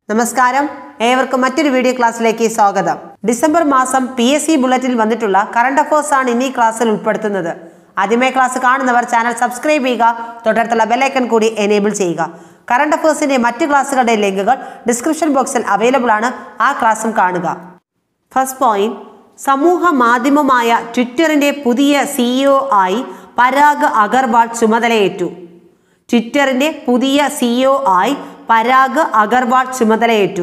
നമസ്കാരം ഏവർക്കും മറ്റൊരു വീഡിയോ ക്ലാസ്സിലേക്ക് സ്വാഗതം ഡിസംബർ മാസം പി എസ് സി ബുള്ളറ്റിൽ വന്നിട്ടുള്ള കറണ്ട് അഫേഴ്സ് ആണ് ഇന്നീ ക്ലാസ്സിൽ ഉൾപ്പെടുത്തുന്നത് ആദ്യമേ ക്ലാസ് കാണുന്നവർ ചാനൽ സബ്സ്ക്രൈബ് ചെയ്യുക തൊട്ടടുത്തുള്ള ബെല്ലൈക്കൺ കൂടി എനേബിൾ ചെയ്യുക കറണ്ട് അഫേഴ്സിന്റെ മറ്റ് ക്ലാസ്സുകളുടെ ലിങ്കുകൾ ഡിസ്ക്രിപ്ഷൻ ബോക്സിൽ അവൈലബിൾ ആണ് ആ ക്ലാസ്സും കാണുക ഫസ്റ്റ് പോയിന്റ് സമൂഹ മാധ്യമമായ ട്വിറ്ററിന്റെ പുതിയ സിഇഒ ആയി പരാഗ് അഗർവാൾ ചുമതലയേറ്റു ട്വിറ്ററിന്റെ പുതിയ സിഇഒ ആയി പരാഗ് അഗർവാൾ ചുമതലയേറ്റു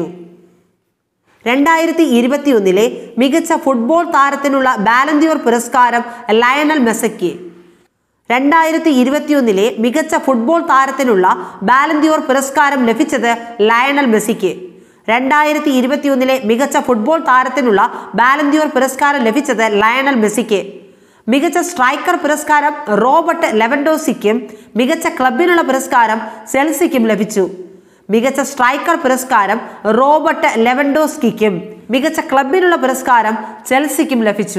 രണ്ടായിരത്തി ഇരുപത്തിയൊന്നിലെ മികച്ച ഫുട്ബോൾ താരത്തിനുള്ള ബാലന്തിയോർ പുരസ്കാരം ലയണൽ മെസ്സയ്ക്ക് രണ്ടായിരത്തി ഇരുപത്തിയൊന്നിലെ മികച്ച ഫുട്ബോൾ താരത്തിനുള്ള ബാലന്തിയോർ പുരസ്കാരം ലഭിച്ചത് ലയണൽ മെസ്സിക്ക് രണ്ടായിരത്തി ഇരുപത്തിയൊന്നിലെ മികച്ച ഫുട്ബോൾ താരത്തിനുള്ള ബാലന്തിയോർ പുരസ്കാരം ലഭിച്ചത് ലയണൽ മെസ്സിക്ക് മികച്ച സ്ട്രൈക്കർ പുരസ്കാരം റോബർട്ട് ലെവൻഡോസിക്കും മികച്ച ക്ലബിനുള്ള പുരസ്കാരം സെൽസിക്കും ലഭിച്ചു മികച്ച സ്ട്രൈക്കർ പുരസ്കാരം റോബർട്ട് ലെവൻഡോസ്കിക്കും മികച്ച ക്ലബിനുള്ള പുരസ്കാരം ചെൽസിക്കും ലഭിച്ചു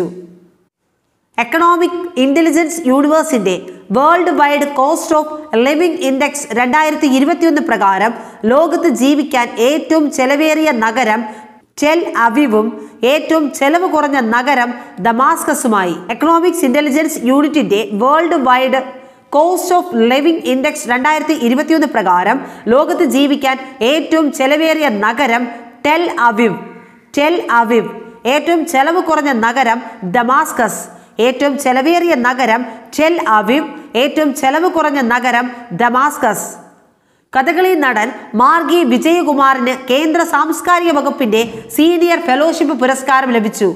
എക്കണോമിക് ഇന്റലിജൻസ് യൂണിവേഴ്സിന്റെ world wide cost of living index രണ്ടായിരത്തി ഇരുപത്തിയൊന്ന് പ്രകാരം ലോകത്ത് ജീവിക്കാൻ ഏറ്റവും ചെലവേറിയ നഗരം ടെൽ അവിവും ഏറ്റവും ചെലവ് കുറഞ്ഞ നഗരം ദമാസ്കസുമായി എക്കണോമിക്സ് ഇന്റലിജൻസ് യൂണിറ്റിന്റെ world wide cost of living index രണ്ടായിരത്തി ഇരുപത്തിയൊന്ന് പ്രകാരം ലോകത്ത് ജീവിക്കാൻ ഏറ്റവും ചെലവേറിയ നഗരം ടെൽ അവിവ് ടെൽ അവിവ് ഏറ്റവും ചെലവ് കുറഞ്ഞ നഗരം ദമാസ്കസ് ഏറ്റവും ചെലവേറിയ നഗരം ടെൽ അവിവ് ഏറ്റവും ചെലവ് കുറഞ്ഞ നഗരം ദമാസ്കസ് കഥകളി നടൻ മാർഗി വിജയകുമാറിന് കേന്ദ്ര സാംസ്കാരിക വകുപ്പിന്റെ സീനിയർ ഫെലോഷിപ്പ് പുരസ്കാരം ലഭിച്ചു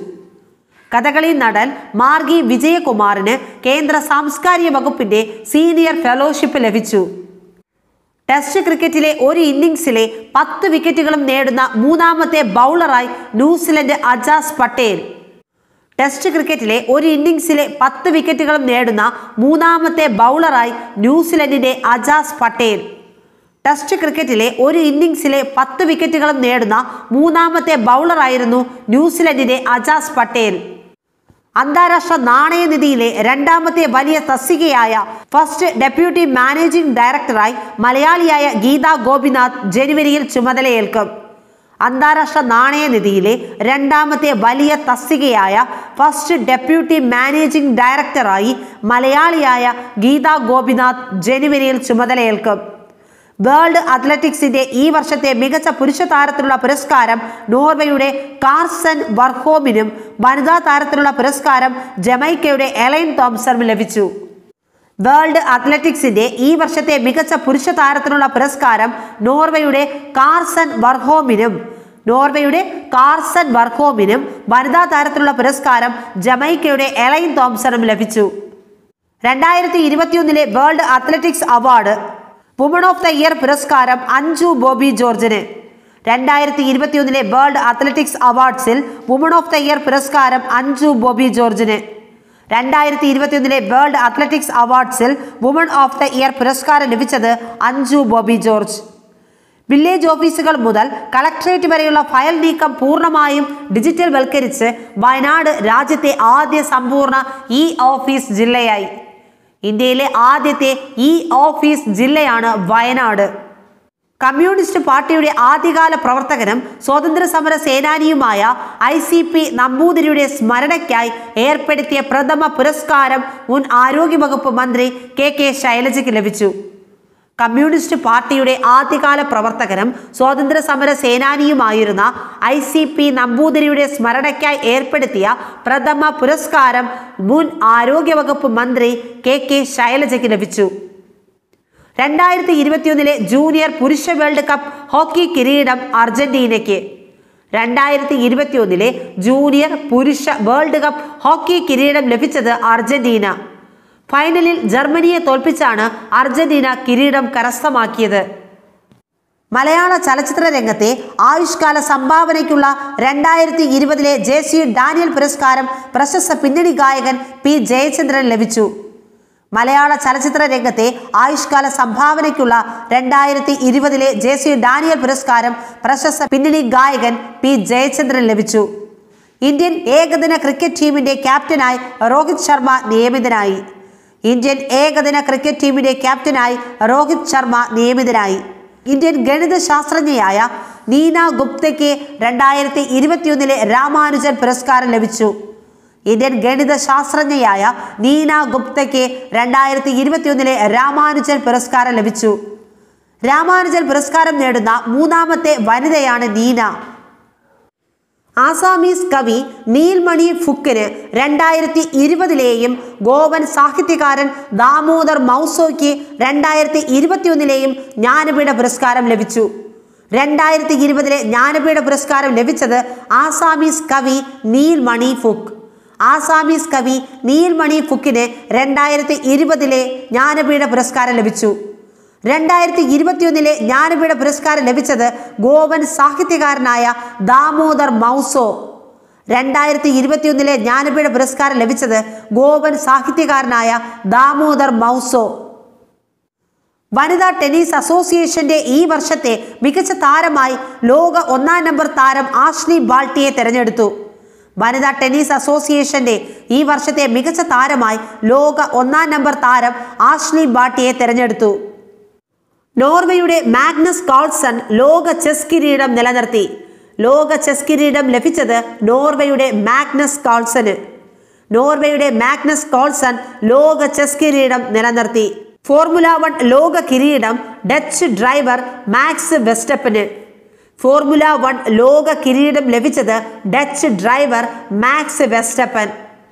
കഥകളി നടൻ മാർഗി വിജയകുമാറിന് കേന്ദ്ര സാംസ്കാരിക വകുപ്പിന്റെ സീനിയർ ഫെലോഷിപ്പ് ലഭിച്ചു ടെസ്റ്റ് ക്രിക്കറ്റിലെ ഒരു ഇന്നിംഗ്സിലെ പത്ത് വിക്കറ്റുകളും നേടുന്ന മൂന്നാമത്തെ ബൗളറായി ന്യൂസിലൻഡ് അജാസ് പട്ടേൽ ടെസ്റ്റ് ക്രിക്കറ്റിലെ ഒരു ഇന്നിംഗ്സിലെ പത്ത് വിക്കറ്റുകളും നേടുന്ന മൂന്നാമത്തെ ബൗളറായി ന്യൂസിലൻഡിന്റെ അജാസ് പട്ടേൽ ടെസ്റ്റ് ക്രിക്കറ്റിലെ ഒരു ഇന്നിംഗ്സിലെ പത്ത് വിക്കറ്റുകളും നേടുന്ന മൂന്നാമത്തെ ബൗളറായിരുന്നു ന്യൂസിലൻഡിന്റെ അജാസ് പട്ടേൽ അന്താരാഷ്ട്ര നാണയനിധിയിലെ രണ്ടാമത്തെ വലിയ തസ്തികയായ ഫസ്റ്റ് ഡെപ്യൂട്ടി മാനേജിംഗ് ഡയറക്ടറായി മലയാളിയായ ഗീത ഗോപിനാഥ് ജനുവരിയിൽ ചുമതലയേൽക്കും അന്താരാഷ്ട്ര നാണയനിധിയിലെ രണ്ടാമത്തെ വലിയ തസ്തികയായ ഫസ്റ്റ് ഡെപ്യൂട്ടി മാനേജിംഗ് ഡയറക്ടറായി മലയാളിയായ ഗീത ഗോപിനാഥ് ജനുവരിയിൽ ചുമതലയേൽക്കും വേൾഡ് അത്ലറ്റിക്സിന്റെ ഈ വർഷത്തെ മികച്ച പുരുഷ താരത്തിനുള്ള പുരസ്കാരം നോർവേയുടെ കാർസൻ വർഹോമിനും വനിതാ താരത്തിനുള്ള പുരസ്കാരം ജമൈക്കയുടെ എലൈൻ തോംസണും ലഭിച്ചു വേൾഡ് അത്ലറ്റിക്സിന്റെ ഈ വർഷത്തെ മികച്ച പുരുഷ താരത്തിനുള്ള പുരസ്കാരം നോർവേയുടെ കാർസൻ വർഹോമിനും നോർവേയുടെ കാർസൻ വർഹോമിനും വനിതാ താരത്തിനുള്ള പുരസ്കാരം ജമൈക്കയുടെ എലൈൻ തോംസണും ലഭിച്ചു രണ്ടായിരത്തി ഇരുപത്തിയൊന്നിലെ world athletics award woman of the year പുരസ്കാരം അഞ്ജു ബോബി ജോർജിന് രണ്ടായിരത്തി ഇരുപത്തിയൊന്നിലെ വേൾഡ് അത്ലറ്റിക്സ് അവാർഡ്സിൽ വുമൺ ഓഫ് ദ ഇയർ പുരസ്കാരം അഞ്ജു ബോബി ജോർജിന് രണ്ടായിരത്തി ഇരുപത്തിയൊന്നിലെ വേൾഡ് അത്ലറ്റിക്സ് അവാർഡ്സിൽ വുമൺ ഓഫ് ദ ഇയർ പുരസ്കാരം ലഭിച്ചത് അഞ്ജു ബോബി ജോർജ് വില്ലേജ് ഓഫീസുകൾ മുതൽ കളക്ട്രേറ്റ് വരെയുള്ള ഫയൽ നീക്കം പൂർണ്ണമായും ഡിജിറ്റൽ വൽക്കരിച്ച് വയനാട് രാജ്യത്തെ ആദ്യ സമ്പൂർണ്ണ ഇ ഓഫീസ് ജില്ലയായി ഇന്ത്യയിലെ ആദ്യത്തെ ഇ ഓഫീസ് ജില്ലയാണ് വയനാട് കമ്മ്യൂണിസ്റ്റ് പാർട്ടിയുടെ ആദ്യകാല പ്രവർത്തകനും സ്വാതന്ത്ര്യ സമര സേനാനിയുമായ ഐ സി പി നമ്പൂതിരിയുടെ സ്മരണയ്ക്കായി ഏർപ്പെടുത്തിയ പ്രഥമ പുരസ്കാരം മുൻ ആരോഗ്യവകുപ്പ് മന്ത്രി കെ കെ ശൈലജയ്ക്ക് ലഭിച്ചു കമ്മ്യൂണിസ്റ്റ് പാർട്ടിയുടെ ആദ്യകാല പ്രവർത്തകനും സ്വാതന്ത്ര്യ സമര സേനാനിയുമായിരുന്ന ഐ സി പി നമ്പൂതിരിയുടെ സ്മരണയ്ക്കായി ഏർപ്പെടുത്തിയ പ്രഥമ പുരസ്കാരം മുൻ ആരോഗ്യവകുപ്പ് മന്ത്രി കെ കെ ശൈലജയ്ക്ക് ലഭിച്ചു രണ്ടായിരത്തി ഇരുപത്തിയൊന്നിലെ ജൂനിയർ പുരുഷ വേൾഡ് കപ്പ് ഹോക്കി കിരീടം അർജന്റീനയ്ക്ക് രണ്ടായിരത്തി ഇരുപത്തിയൊന്നിലെ ജൂനിയർ പുരുഷ വേൾഡ് കപ്പ് ഹോക്കി കിരീടം ലഭിച്ചത് അർജന്റീന ഫൈനലിൽ ജർമ്മനിയെ തോൽപ്പിച്ചാണ് അർജന്റീന കിരീടം കരസ്ഥമാക്കിയത് മലയാള ചലച്ചിത്ര രംഗത്തെ ആയുഷ്കാല സംഭാവനയ്ക്കുള്ള രണ്ടായിരത്തി ഇരുപതിലെ ജെ സി ഡാനിയൽ പുരസ്കാരം പ്രശസ്ത പിന്നണി ഗായകൻ പി ജയചന്ദ്രൻ ലഭിച്ചു മലയാള ചലച്ചിത്ര രംഗത്തെ ആയുഷ്കാല സംഭാവനയ്ക്കുള്ള രണ്ടായിരത്തി ഇരുപതിലെ ജെ സി ഡാനിയൽ പുരസ്കാരം പ്രശസ്ത പിന്നണി ഗായകൻ പി ജയചന്ദ്രൻ ലഭിച്ചു ഇന്ത്യൻ ഏകദിന ക്രിക്കറ്റ് ടീമിന്റെ ക്യാപ്റ്റനായി രോഹിത് ശർമ്മ നിയമിതനായി ഇന്ത്യൻ ഏകദിന ക്രിക്കറ്റ് ടീമിന്റെ ക്യാപ്റ്റനായി രോഹിത് ശർമ്മ നിയമിതനായി ഇന്ത്യൻ ഗണിത ശാസ്ത്രജ്ഞയായ നീന ഗുപ്തയ്ക്ക് രണ്ടായിരത്തി ഇരുപത്തിയൊന്നിലെ രാമാനുജൻ പുരസ്കാരം ലഭിച്ചു ഇന്ത്യൻ ഗണിത ശാസ്ത്രജ്ഞയായ നീന ഗുപ്തയ്ക്ക് രണ്ടായിരത്തി ഇരുപത്തിയൊന്നിലെ രാമാനുജൻ പുരസ്കാരം ലഭിച്ചു രാമാനുജൻ പുരസ്കാരം നേടുന്ന മൂന്നാമത്തെ വനിതയാണ് നീന ആസാമീസ് കവി നീൽമണി ഫുക്കിന് രണ്ടായിരത്തി ഇരുപതിലെയും ഗോവൻ സാഹിത്യകാരൻ ദാമോദർ മൗസോയ്ക്ക് രണ്ടായിരത്തി ഇരുപത്തിയൊന്നിലെയും ജ്ഞാനപീഠ പുരസ്കാരം ലഭിച്ചു രണ്ടായിരത്തി ഇരുപതിലെ ജ്ഞാനപീഠ പുരസ്കാരം ലഭിച്ചത് ആസാമീസ് കവി നീൽമണി ഫുക്ക് ആസാമീസ് കവി നീൽമണി ഫുക്കിന് രണ്ടായിരത്തി ഇരുപതിലെ ജ്ഞാനപീഠ പുരസ്കാരം ലഭിച്ചു രണ്ടായിരത്തി ഇരുപത്തിയൊന്നിലെ ജ്ഞാനപീഠ പുരസ്കാരം ലഭിച്ചത് ഗോവൻ സാഹിത്യകാരനായ ദാമോദർ മൗസോ രണ്ടായിരത്തി ഇരുപത്തിയൊന്നിലെ ജ്ഞാനപീഠ പുരസ്കാരം ലഭിച്ചത് ഗോവൻ സാഹിത്യകാരനായ ദാമോദർ മൗസോ വനിതാ ടെന്നീസ് അസോസിയേഷന്റെ ഈ വർഷത്തെ മികച്ച താരമായി ലോക ഒന്നാം നമ്പർ താരം ആഷ്ലി ബാൾട്ടിയെ തെരഞ്ഞെടുത്തു വനിതാ ടെന്നീസ് അസോസിയേഷന്റെ ഈ വർഷത്തെ മികച്ച താരമായി ലോക ഒന്നാം നമ്പർ താരം ആഷ്ലി ബാട്ടിയെ തെരഞ്ഞെടുത്തു നോർവേയുടെ മാഗ്നസ് കാൾസൺ ലോക ചെസ് കിരീടം നിലനിർത്തി ലോക ചെസ് കിരീടം ലഭിച്ചത് നോർവേയുടെ മാഗ്നസ് കാൾസന് നോർവേയുടെ മാഗ്നസ് കാൾസൺ ലോക ചെസ് കിരീടം നിലനിർത്തി ഫോർമുല വൺ ലോക കിരീടം ഡച്ച് ഡ്രൈവർ മാക്സ് വെസ്റ്റപ്പന് ഫോർമുല വൺ ലോക കിരീടം ലഭിച്ചത് ഡച്ച് ഡ്രൈവർ മാക്സ് വെസ്റ്റപ്പൻ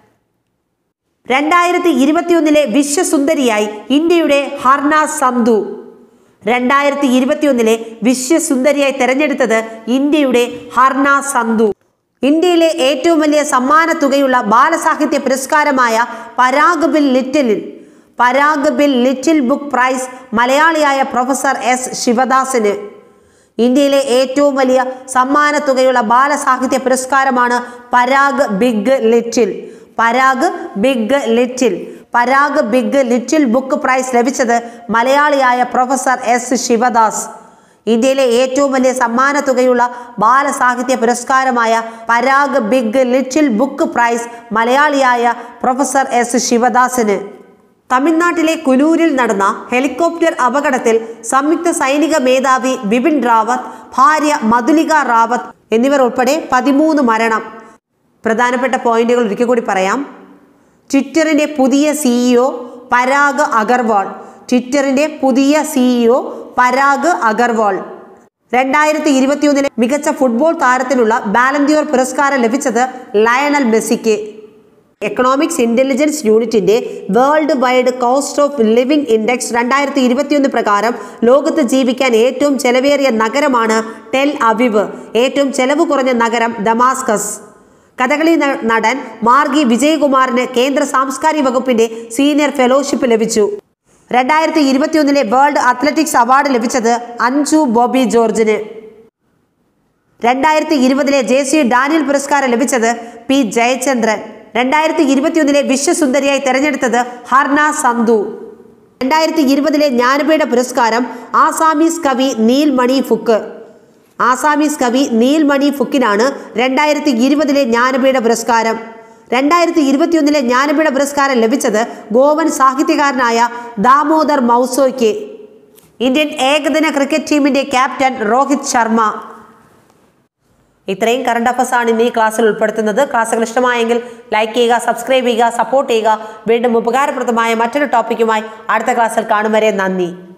രണ്ടായിരത്തി ഇരുപത്തിയൊന്നിലെ വിശ്വസുന്ദരിയായി ഇന്ത്യയുടെ ഹർന സന്ധു രണ്ടായിരത്തി ഇരുപത്തിയൊന്നിലെ വിശ്വസുന്ദരിയായി തെരഞ്ഞെടുത്തത് ഇന്ത്യയുടെ ഹർന സന്ധു ഇന്ത്യയിലെ ഏറ്റവും വലിയ സമ്മാന തുകയുള്ള ബാലസാഹിത്യ പുരസ്കാരമായ പരാഗ് ബിൽ ലിറ്റിലിൽ Parag big little book prize മലയാളിയായ പ്രൊഫസർ എസ് ശിവദാസിന് ഇന്ത്യയിലെ ഏറ്റവും വലിയ സമ്മാന തുകയുള്ള ബാലസാഹിത്യ പുരസ്കാരമാണ് Parag big little Parag big little Parag big little book prize ലഭിച്ചത് മലയാളിയായ പ്രൊഫസർ എസ് ശിവദാസ് ഇന്ത്യയിലെ ഏറ്റവും വലിയ സമ്മാന തുകയുള്ള ബാലസാഹിത്യ പുരസ്കാരമായ Parag big little book prize മലയാളിയായ പ്രൊഫസർ എസ് ശിവദാസിന് തമിഴ്നാട്ടിലെ കുലൂരിൽ നടന്ന ഹെലികോപ്റ്റർ അപകടത്തിൽ സംയുക്ത സൈനിക മേധാവി ബിപിൻ റാവത്ത് ഭാര്യ മധുലിക റാവത്ത് എന്നിവർ ഉൾപ്പെടെ പതിമൂന്ന് മരണം പ്രധാനപ്പെട്ട പോയിന്റുകൾ ഒരിക്കൽ കൂടി പറയാം ട്വിറ്ററിന്റെ പുതിയ സിഇഒ പരാഗ് അഗർവാൾ ട്വിറ്ററിന്റെ പുതിയ സിഇഒ പരാഗ് അഗർവാൾ രണ്ടായിരത്തി ഇരുപത്തിയൊന്നിലെ മികച്ച ഫുട്ബോൾ താരത്തിനുള്ള ബാലന്തിയോർ പുരസ്കാരം ലഭിച്ചത് ലയണൽ മെസ്സിക്ക് എക്കണോമിക്സ് ഇന്റലിജൻസ് യൂണിറ്റിന്റെ world wide cost of living index രണ്ടായിരത്തി ഇരുപത്തിയൊന്ന് പ്രകാരം ലോകത്ത് ജീവിക്കാൻ ഏറ്റവും ചെലവേറിയ നഗരമാണ് ടെൽ അവിവ് ഏറ്റവും ചെലവ് കുറഞ്ഞ നഗരം ദമാസ്കസ് കഥകളി ന- നടൻ മാർഗി വിജയകുമാറിന് കേന്ദ്ര സാംസ്കാരിക വകുപ്പിന്റെ സീനിയർ ഫെലോഷിപ്പ് ലഭിച്ചു രണ്ടായിരത്തി ഇരുപത്തിയൊന്നിലെ വേൾഡ് അത്ലറ്റിക്സ് അവാർഡ് ലഭിച്ചത് അഞ്ജു ബോബി ജോർജിന് രണ്ടായിരത്തി ഇരുപതിലെ ജെ സി ഡാനിയൽ പുരസ്കാരം ലഭിച്ചത് പി ജയചന്ദ്രൻ രണ്ടായിരത്തി ഇരുപത്തിയൊന്നിലെ വിശ്വസുന്ദരിയായി തെരഞ്ഞെടുത്തത് ഹർന സന്ധു രണ്ടായിരത്തി ഇരുപതിലെ ജ്ഞാനപീഠ പുരസ്കാരം ആസാമീസ് കവി നീൽമണി ഫുക്ക് ആസാമീസ് കവി നീൽമണി ഫുക്കിനാണ് രണ്ടായിരത്തി ഇരുപതിലെ ജ്ഞാനപീഠ പുരസ്കാരം രണ്ടായിരത്തി ഇരുപത്തിയൊന്നിലെ ജ്ഞാനപീഠ പുരസ്കാരം ലഭിച്ചത് ഗോവൻ സാഹിത്യകാരനായ ദാമോദർ മൗസോയ്ക്ക് ഇന്ത്യൻ ഏകദിന ക്രിക്കറ്റ് ടീമിന്റെ ക്യാപ്റ്റൻ രോഹിത് ശർമ്മ ഇത്രയും കറണ്ട് അഫേഴ്സ് ആണ് ഇന്ന് ഈ ക്ലാസ്സിൽ ഉൾപ്പെടുത്തുന്നത് ക്ലാസ്സുകൾ ഇഷ്ടമായെങ്കിൽ ലൈക്ക് ചെയ്യുക സബ്സ്ക്രൈബ് ചെയ്യുക സപ്പോർട്ട് ചെയ്യുക വീണ്ടും ഉപകാരപ്രദമായ മറ്റൊരു ടോപ്പിക്കുമായി അടുത്ത ക്ലാസ്സിൽ കാണും വരെ നന്ദി